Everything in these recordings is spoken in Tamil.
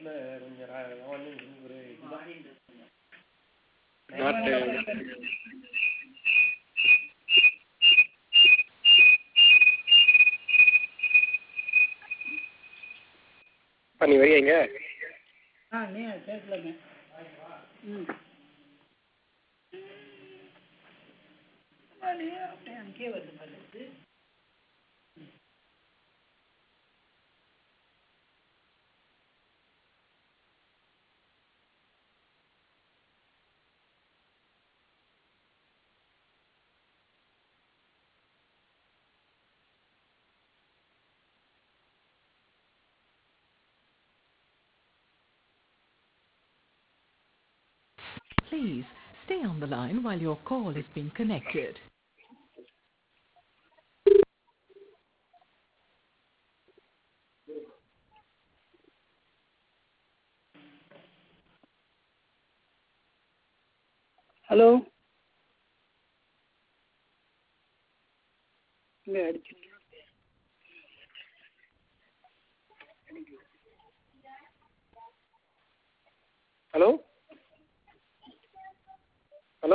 நோட்ல கொஞ்சம் ரா- லாவண்யம் ஒரு இதுதான் நாட்டு பண்ணி வரியா இங்க ஆ நீ கேட்கலங்க ம் அப்படியே அப்படியே அங்கேயே வருது பாரு Please stay on the line while your call is being connected. Hello இங்கே அடிச்சு ஹலோ ஹலோ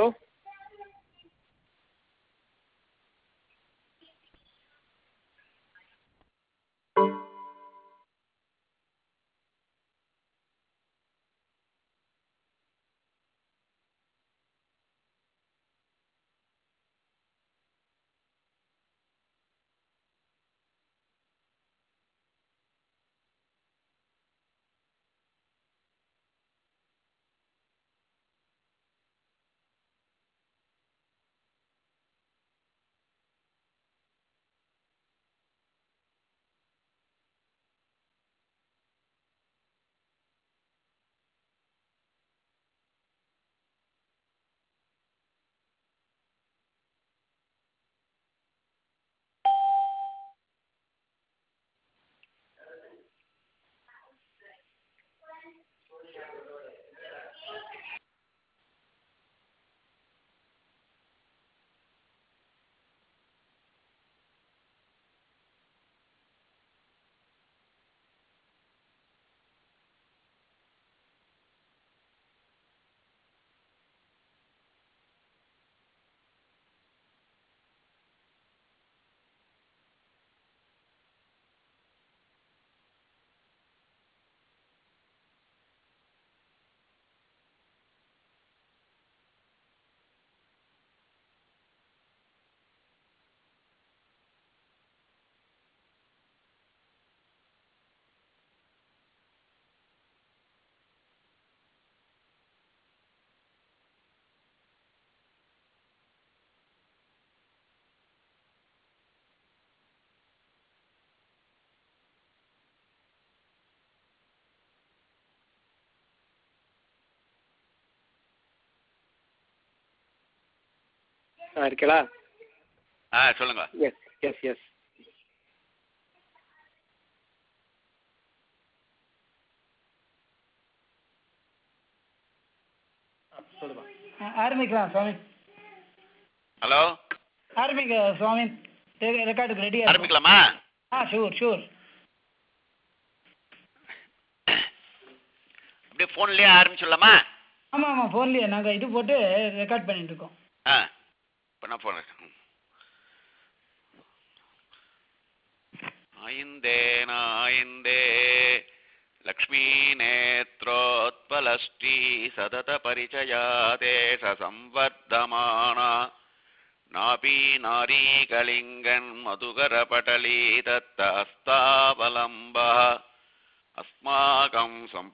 ஆ இருக்கலா ஆ சொல்லுங்க எஸ் எஸ் எஸ் சொல்லுப்பா ஆ, ஆரம்பிக்கலாம் சுவாமி ஹலோ ஆரம்பிக்க சுவாமி ரெ- ரெக்கார்டுக்கு ரெடியாக ஆரம்பிக்கலாமா ஆ ஷூர் ஷூர் அப்படியே ஃபோன்லேயே ஆரம்பிச்சிடலாமா ஆமாம் ஆமாம் ஃபோன்லேயே நாங்கள் இது போட்டு ரெக்கார்ட் பண்ணிட்டு இருக்கோம் ஆ இப்போ நான் ஃபோன் ஆயிந்தே நாயிந்தே லக்ஷ்மீ நேத்ரோத்பலஷ்டி சதத பரிச்சயா தேச சம்வர்தமானா நாபி நாரீகலிங்கன் மதுகரபடலி தத்த அஸ்தாவலம்பா अस्माकं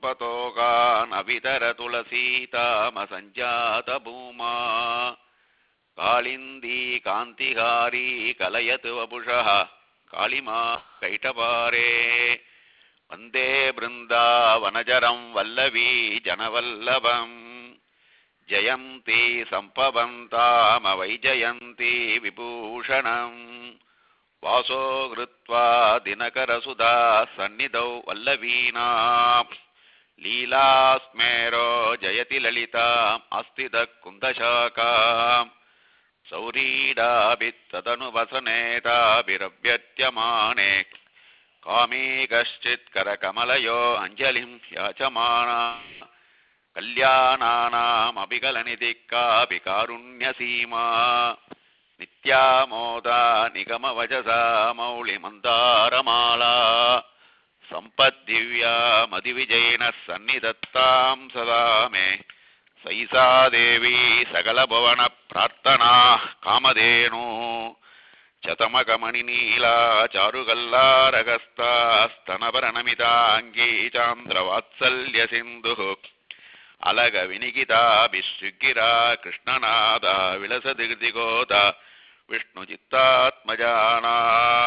सम्पतोगानवितरतुलसीतामसञ्जातभूमा कालिन्दी कान्तिहारी कलयतु वपुषः कालिमा कैटपारे वन्दे बृन्दावनजरं वल्लवी जनवल्लभम् जयन्ती सम्पवन्तामवैजयन्ती विभूषणम् वासो कृत्वा दिनकरसुधा सन्निधौ वल्लवीना लीलास्मेरो जयति ललिताम् अस्तिदः कुन्दशाखाम् सौरीडाभित्तदनुवसनेताभिरभ्यत्यमाने காமே கஷ்டித் கரகமலயோ அஞ்சலிம் யாச்சமானா கல்யாணானாம் அபிகலநிதி காபி காருண்யசீமா நித்யாமோதா நிகமவஜசா மௌளி மந்தாரமாலா சம்பத்திவ்யா மதிவிஜயின சந்நிதத்தாம் சதா மே சைசா தேவி சகலபவன பிரார்த்தனா காமதேனு చతమగమణినీలా చారుగల్లారగస్తాస్తనభరణమితాంగీ చాంద్రవాత్సల్య సింధు అలగ వినిగితాభిశృగ్గిరా కృష్ణనాద విలసదిగోద விஷ்ணு சித்தாத்மஜானா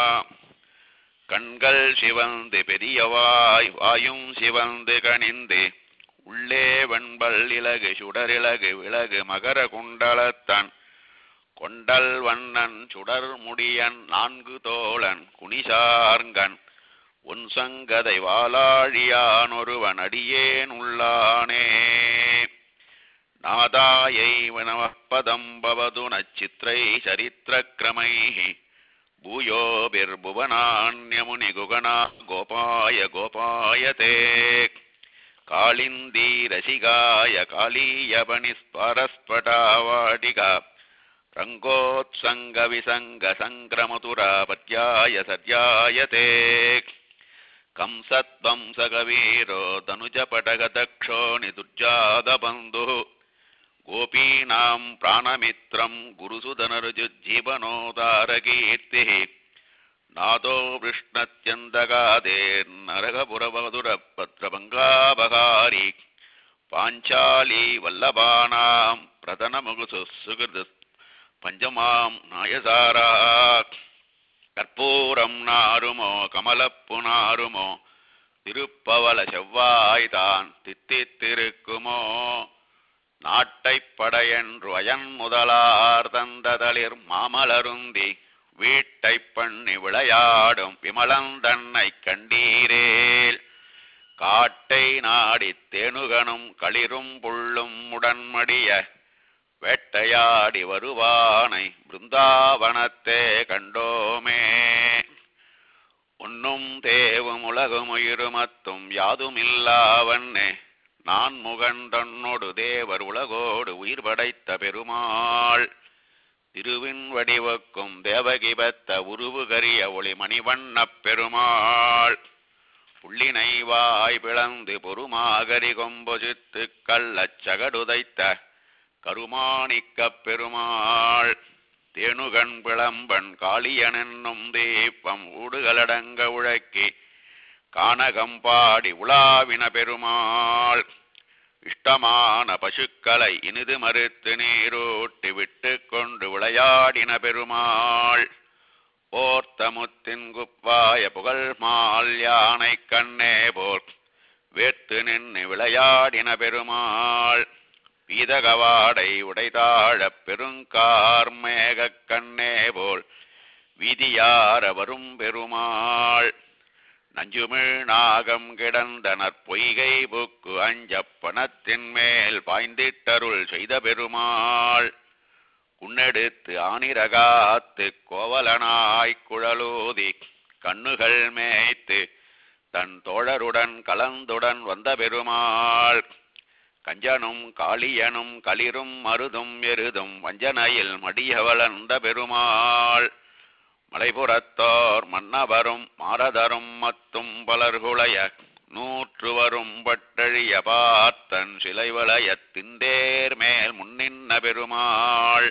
கண்கள் சிவந்து பெரியவாய் வாயும் சிவந்து கணிந்து உள்ளே வெண்பல் இலகு சுடரிலகு விலகு மகர குண்டலத்தன் கொண்டல் வண்ணன் சுடர் முடியன் நான்கு தோழன் குனிசார்கன் உன் சங்கதை வாலாழியான் ஒருவன் அடியேன் உள்ளானே நாதாயை வினவப்பதம் பவது நச்சித்ரை சரித்திரக்கிரமைः भूयोभिर्भुवनान्यमुनिगुगणा गोपाय गोपाय ते कालिन्दीरसिकाय कालीयपणिस्परस्फटावाटिका रङ्गोत्सङ्गविसङ्गसङ्क्रमतुरापत्याय सद्याय ते कंसत्वंसकवीरो दनुजपटगदक्षो निदुर्जातबन्धुः गोपीनाम् प्राणमित्रम् गुरुसुधनरुजुज्जीवनोदारकीर्तिः नादो वृष्णत्यन्दगादेर्नरकपुरवधुरभद्रभङ्गाबहारी पाञ्चाली वल्लभानाम् प्रधनमुगुसु सुहृद பஞ்சமாம் நாயசாரா கற்பூரம் நாருமோ கமலப்பு நாருமோ திருப்பவள செவ்வாய்தான் தித்தித்திருக்குமோ நாட்டைப் படையென்று அயன் முதலார் தந்ததளிர் மாமலருந்தி வீட்டைப் பண்ணி விளையாடும் விமலந்தன்னை கண்டீரேல் காட்டை நாடித் தேனுகனும் களிரும் புள்ளும் உடன்மடிய வேட்டையாடி வருவானை பிருந்தாவனத்தே கண்டோமே உன்னும் தேவும் உலகும் உயிருமத்தும் யாதுமில்லாவண்ணே நான் முகந்தன்னொடு தேவர் உலகோடு உயிர் படைத்த பெருமாள் திருவின் வடிவக்கும் தேவகி பெத்த உருவு கரிய ஒளி மணிவண்ணப் பெருமாள் புள்ளினை வாய் பிளந்து பொறுமாகரி கொம்பொசித்து கள்ளச் சகடுதைத்த கருமாணிக்கப் பெருமாள் தேனுகன் பிளம்பன் காளியனென்னும் தீப்பம் ஊடுகளடங்க உழக்கி கானகம் பாடி உலாவின பெருமாள் இஷ்டமான பசுக்களை இனிது மறுத்து நீரூட்டி விட்டு கொண்டு விளையாடின பெருமாள் போர்த்த முத்தின் குப்பாய புகழ் மால் யானை கண்ணே போல் வேத்து நின்று விளையாடின பெருமாள் பீதகவாடை உடைதாழப் பெருங்கார் மேகக் கண்ணே போல் வீதியார வரும் பெருமாள் நஞ்சுமிழ் நாகம் கிடந்தனர் பொய்கை புக்கு அஞ்சப் பணத்தின் மேல் பாய்ந்திட்டருள் செய்த பெருமாள் குன்னெடுத்து ஆனிரகாத்து கோவலனாய்க் குழலூதி கண்ணுகள் மேய்த்து தன் தோழருடன் கலந்துடன் வந்த பெருமாள் கஞ்சனும் காளியனும் களிரும் மருதும் எருதும் வஞ்சனையில் மடிய வளர்ந்த பெருமாள் மலைபுறத்தோர் மன்னவரும் மாரதரும் மத்தும் பலர்குளைய நூற்று வரும் பட்டழிய பார்த்தன் சிலை வளையத் திந்தேர் மேல் முன்னின்ன பெருமாள்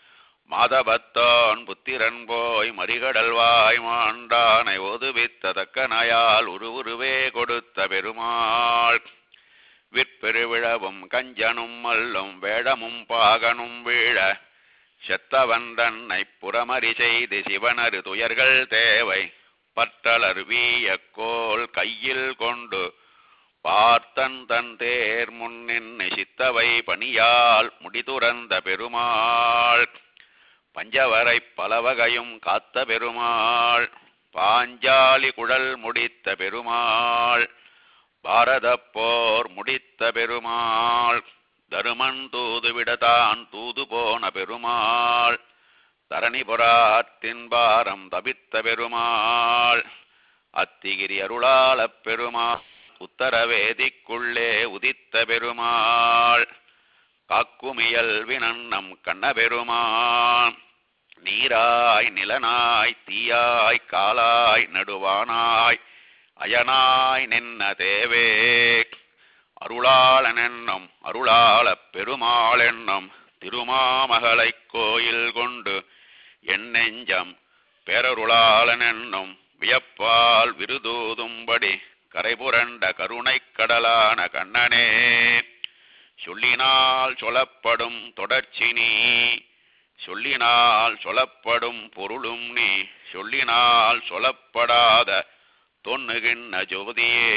மாதவத்தோன் புத்திரன் போய் மறிகடல் வாய் மாண்டானை ஒதுவித்த தக்கனையால் உருவுருவே கொடுத்த பெருமாள் விற்பெருவிழவும் கஞ்சனும் மல்லும் வேடமும் பாகனும் வீழ செத்தவன் தன்னை புறமறி செய்து சிவனரு துயர்கள் தேவை பற்றலர் வீய கோல் கையில் கொண்டு பார்த்தன் தன் தேர் முன்னின்னு சித்தவை பணியால் முடிதுறந்த பெருமாள் பஞ்சவரை பலவகையும் காத்த பெருமாள் பாஞ்சாலி குழல் முடித்த பெருமாள் பாரதப் போர் முடித்த பெருமாள் தருமன் தூது விடதான் தூது போன பெருமாள் தரணிபுராத்தின் பாரம் தபித்த பெருமாள் அத்திகிரி அருளாளப் பெருமா உத்தரவேதிக்குள்ளே உதித்த பெருமாள் காக்குமியல் வினன்னம் கண்ணபெருமான் நீராய் நிலனாய் தீயாய் காலாய் நடுவானாய் அயனாய் நின்ன தேவே அருளாளனென்னும் அருளாளப் பெருமாளென்னும் திருமாமகளைக் கோயில் கொண்டு என் நெஞ்சம் பேரருளாளனென்னும் வியப்பால் விருதூதும்படி கரைபுரண்ட கருணைக் கடலான கண்ணனே சொல்லினால் சொல்லப்படும் தொடர்ச்சி நீ சொல்லினால் சொல்லப்படும் பொருளும் நீ சொல்லினால் சொல்லப்படாத தொன்னுகின்ற ஜோதியே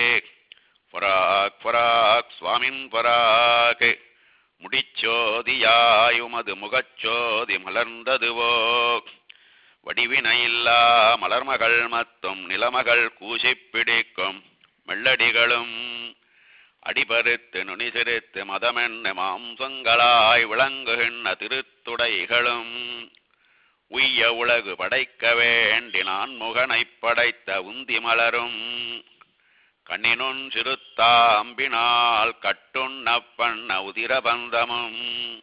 பராக் பராக் சுவாமின் பராக் முடிச்சோதியாய் உமது முகச்சோதி மலர்ந்ததுவோ வடிவினையில்லா மலர்மகள் மத்தும் நிலமகள் கூசிப் பிடிக்கும் மெல்லடிகளும் அடிபருத்து நுனிசிரித்து மதமென்ன மாம்சங்களாய் விளங்குகின்ற திருத்துடைகளும் உய்ய உலகு படைக்க வேண்டி நான் முகனைப் படைத்த உந்தி மலரும் கண்ணினுன் சிறுத்தாம்பினால் கட்டுண்ண பண்ண உதிரபந்தமும்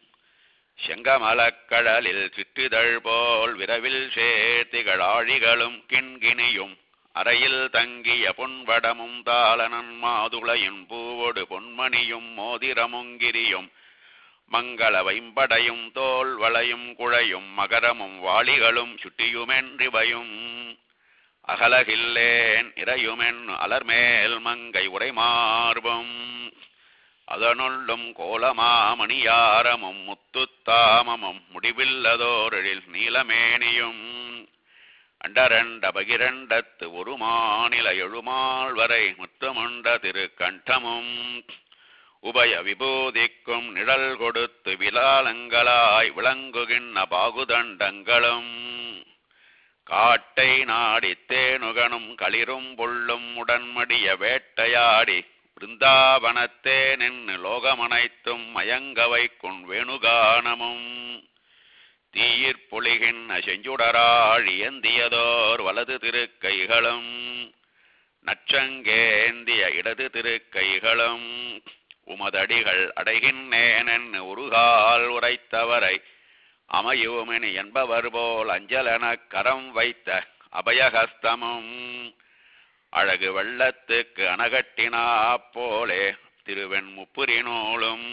செங்கமலக்கடலில் சிற்றிதழ் போல் விரவில் சேர்த்திகள் ஆழிகளும் கிண்கிணியும் அறையில் தங்கிய பொன்வடமும் தாளனன் மாதுளையின் பூவொடு பொன்மணியும் மோதிரமுங்கிரியும் மங்கள வைம்படையும் தோல் வளையும் குழையும் மகரமும் வாளிகளும் சுட்டியுமென்றிவையும் அகலகில்லேன் இறையுமென் அலர்மேல் மங்கை உரைமார்பும் அதனுள்ளும் கோலமாமணியாரமும் முத்துத்தாமமும் முடிவில்லதோரில் நீலமேனியும் அண்டரண்ட பகிரண்டத்து ஒரு மாநில எழுமால் வரை முத்தமுண்ட திருக்கண்டமும் உபய விபூதிக்கும் நிழல் கொடுத்து விலாலங்களாய் விளங்குகின்ற பாகுதண்டங்களும் காட்டை நாடித் தேனுகனும் களிரும் புள்ளும் உடன்மடிய வேட்டையாடி பிருந்தாவனத்தே நின்று லோகமனைத்தும் மயங்க வைக்கும் வேணுகானமும் தீயிற் பொழிகின்ற செஞ்சுடராழி ஏந்தியதோர் வலது திருக்கைகளும் நற்றங்கேந்திய இடது திருக்கைகளும் உமதடிகள் அடைகின்றேனென்னு உருகால் உரைத்தவரை அமையுமெனி என்பவர் போல் அஞ்சலெனக் கரம் வைத்த அபயஹஸ்தமும் அழகு வெள்ளத்துக்கு அணகட்டினா போலே திருவெண் முப்புரி நூலும்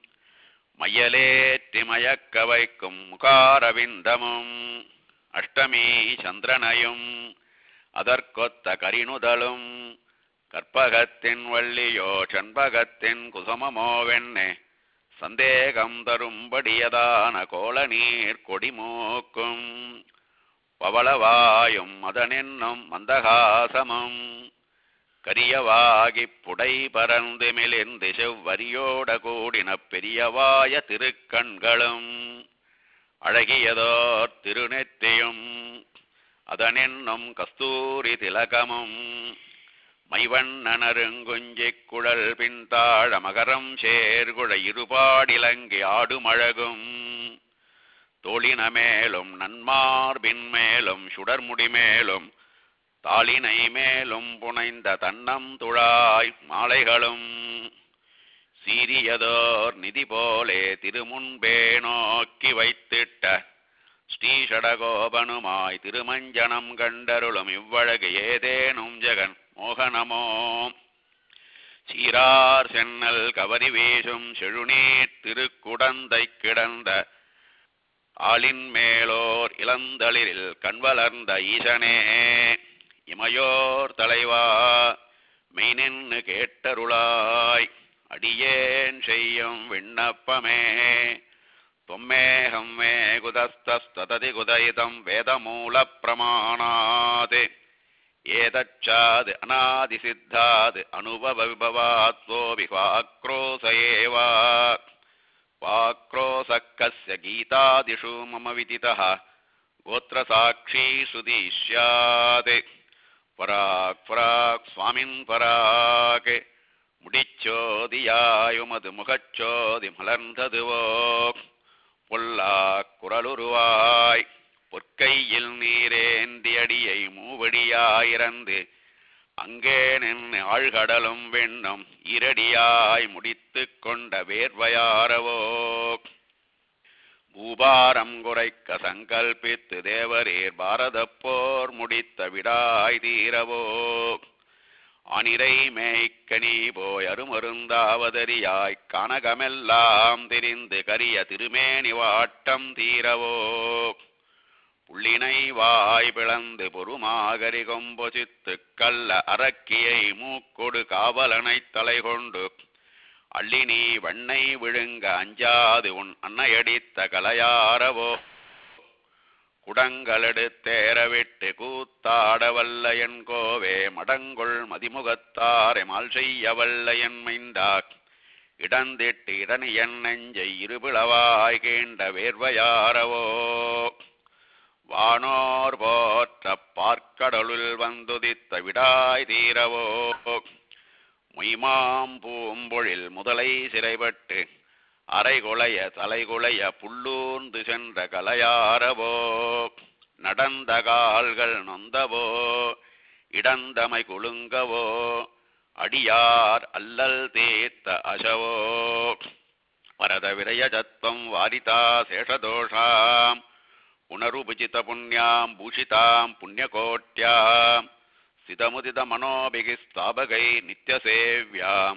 மையலேற்றி மயக்க வைக்கும் முகாரவிந்தமும் அஷ்டமி சந்திரனையும் அதற்கொத்த கரிணுதலும் கற்பகத்தின் வள்ளியோ செண்பகத்தின் குசுமமோவெண்ணே சந்தேகம் தரும்படியதான கோல நீர் கொடிமூக்கும் பவளவாயும் மதனென்னும் மந்தகாசமும் கரியவாகிப் புடை பறந்து மிளிர்ந்து செவ்வரியோட கூடின பெரியவாய திருக்கண்களும் அழகியதோர் திருநெத்தியும் அதனென்னும் கஸ்தூரி திலகமும் மைவண்ணனருங்குஞ்சிக் குழல் பின்தாழ மகரம் சேர்குழ இருபாடிலங்கி ஆடுமழகும் தோளின மேலும் நன்மார்பின் மேலும் சுடர்முடி மேலும் தாளினை மேலும் புனைந்த தன்னம் துழாய் மாலைகளும் சீரியதோர் நிதி போலே திருமுன்பே நோக்கி வைத்திட்ட ஸ்ரீஷடகோபனுமாய் திருமஞ்சனம் கண்டருளும் இவ்வழகு ஏதேனும் ஜெகன் மோகனமோ சீரார் சென்னல் கவரி வீசும் செழுநீர் திருக்குடந்தை கிடந்த ஆளின் மேலோர் இளந்தளிரில் கண்வளர்ந்த ஈசனே இமையோர் தலைவா மெய்நின்னு கேட்டருளாய் அடியேன் செய்யும் விண்ணப்பமே தொம்மேகம் மே குதஸ்தஸ்ததி குதயிதம் வேதமூல பிரமாணாத் ஏதச்சாது அநாதிசித்தாது அனுபவ விபவாத்வோ விவாக்ரோச ஏவா वाक्रोसक्कस्य गीतादिषु मम विदितः गोत्रसाक्षी सुधी स्यात् पराक् पराक् स्वामिन् पराक् முடிச்சோதியாயுமது முகச்சோதி மலர்ந்ததுவோ பொல்லாக் குரலுருவாய் பொற்கையில் நீரேந்தி அடியை மூவடியாயிரந்து அங்கே நின்று ஆழ்கடலும் வெண்ணும் இரடியாய் முடித்துக் கொண்ட வேர்வையாரவோ பூபாரம் குறைக்க சங்கல்பித்து தேவரீர் பாரதப் போர் முடித்த விடாய் தீரவோ அனிரை மேய்க்கனி போய் அருமருந்தாவதறியாய் கனகமெல்லாம் தெரிந்து கரிய திருமேனி வாட்டம் தீரவோ புள்ளினை வாய் பிளந்து பொறுமாகரி கொம்பொசித்து கல்ல அரக்கியை மூக்கொடு காவலனைத் தலை கொண்டு அள்ளி நீ வெண்ணை விழுங்க அஞ்சாது உன் அன்னையடித்த கலையாரவோ குடங்களெடுத்தேற விட்டு கூத்தாடவல்ல என் கோவே மடங்கொள் மதிமுகத்தாரை மால் செய்யவல்ல என் மைந்தாக் இடந்திட்டு இடனி என் நெஞ்சை இருபிளவாய் கீண்ட வேர்வையாரவோ வானோர் போற்ற பார்க்கடலுள் வந்துதித்த விடாய் தீரவோ மொய்மாம் பூம்பொழில் முதலை சிறைப்பட்டு அரைகுலைய தலைகுலைய புல்லூர்ந்து சென்ற கலையாரவோ நடந்த கால்கள் நொந்தவோ இடந்தமை குலுங்கவோ அடியார் அல்லல் தேத்த அசவோ வரத விரய ஜத்வம் வாரிதா சேஷதோஷாம் புனருபுஜித புண்ணியாம் பூஷிதாம் புண்ணியகோட்யாம் சிதமுதித மனோபிகி ஸ்தாபகை நித்யசேவ்யாம்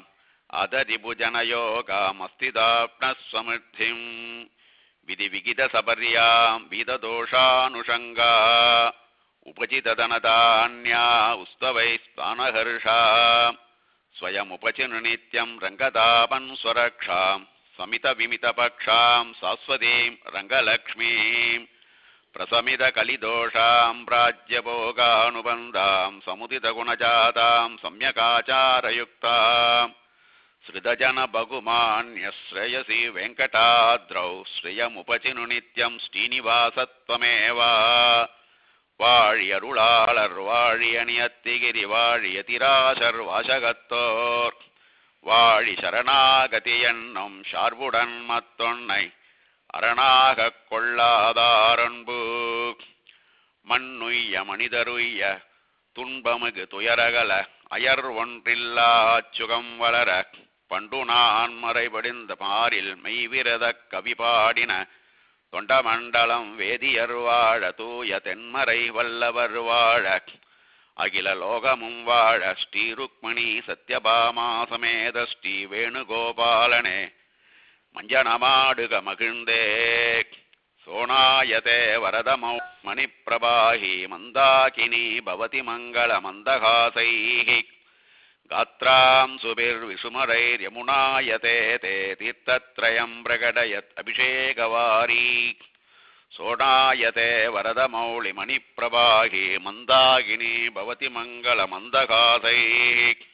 அதரிபுஜனயோகாமஸ்திதாப்னஸ்வமிருத்திம் விதி விகித சபர்யாம் வீததோஷானுஷங்கா உபஜிததனதான்யா உஸ்தவை ஸ்தானஹர்ஷா ஸ்வயமுபச்சினு நித்யம் ரங்கதாபன் ஸ்வரக்ஷாம் சமித விமித பக்ஷாம் சாஸ்வதீம் ரங்கலக்ஷ்மீம் பிரசமித கலிதோஷாம் பிராஜ்யபோகானுபந்தாம் சமுதித குணஜாதாம் சம்யகாச்சாரயுக்தாம் ஸ்ருதஜன பகுமான்யஸ்ரயசி வெங்கடாத்ரௌ ஸ்ரீயமுபச்சினு நித்யம் ஸ்ரீனிவாசத்வமேவா வாழி அருளாளர் வாழி அணியத்திகிரி வாழிய திராசர் வாசகத்தோர் வாழி சரணாகதி என்னும் சார்புடன் மத்தொன்னை அரணாகக் கொள்ளாதாரன்பு மண்ணுய்ய மனிதருய்ய துன்பமுகு துயரகல அயர் ஒன்றில்லாச் சுகம் வளர பண்டு நான் மறைபடிந்த பாரில் மெய்விரத கவி பாடின தொண்டமண்டலம் வேதியர் வாழ தூய தென்மறை வல்லவர் வாழ அகில லோகமும் வாழ ஸ்ரீ ருக்மணி சத்யபாமா சமேத ஸ்ரீ வேணுகோபாலனே மஞ்சனமாடுக மகிழ்ந்தே சோணாயதே வரதமௌ மணிப்பிரபாஹி மந்தாகினி பவதி மங்கள மந்தகாசைः गात्रां सुभिर्विषुमरैर्यमुनायते ते तीर्थत्रयं प्रकटयत् अभिषेकवारी सोणायते वरदमौलिमणिप्रभाहि मन्दाकिनी भवति मङ्गलमन्दकासैः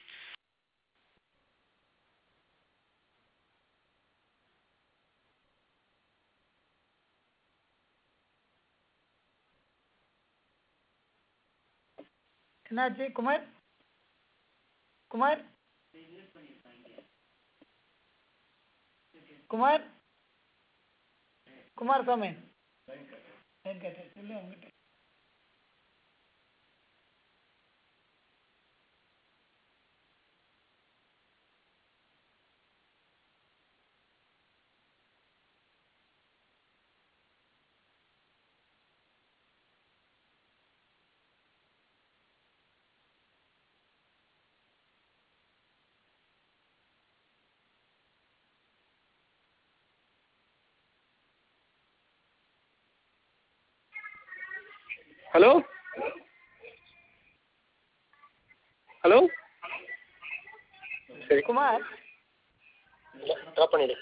என்னாச்சு குமார் குமார் குமார் குமார் சாமி வெங்கட் சொல்லு அவங்ககிட்ட ஹலோ ஹலோ சரி குமார் ட்ராப் பண்ணிடு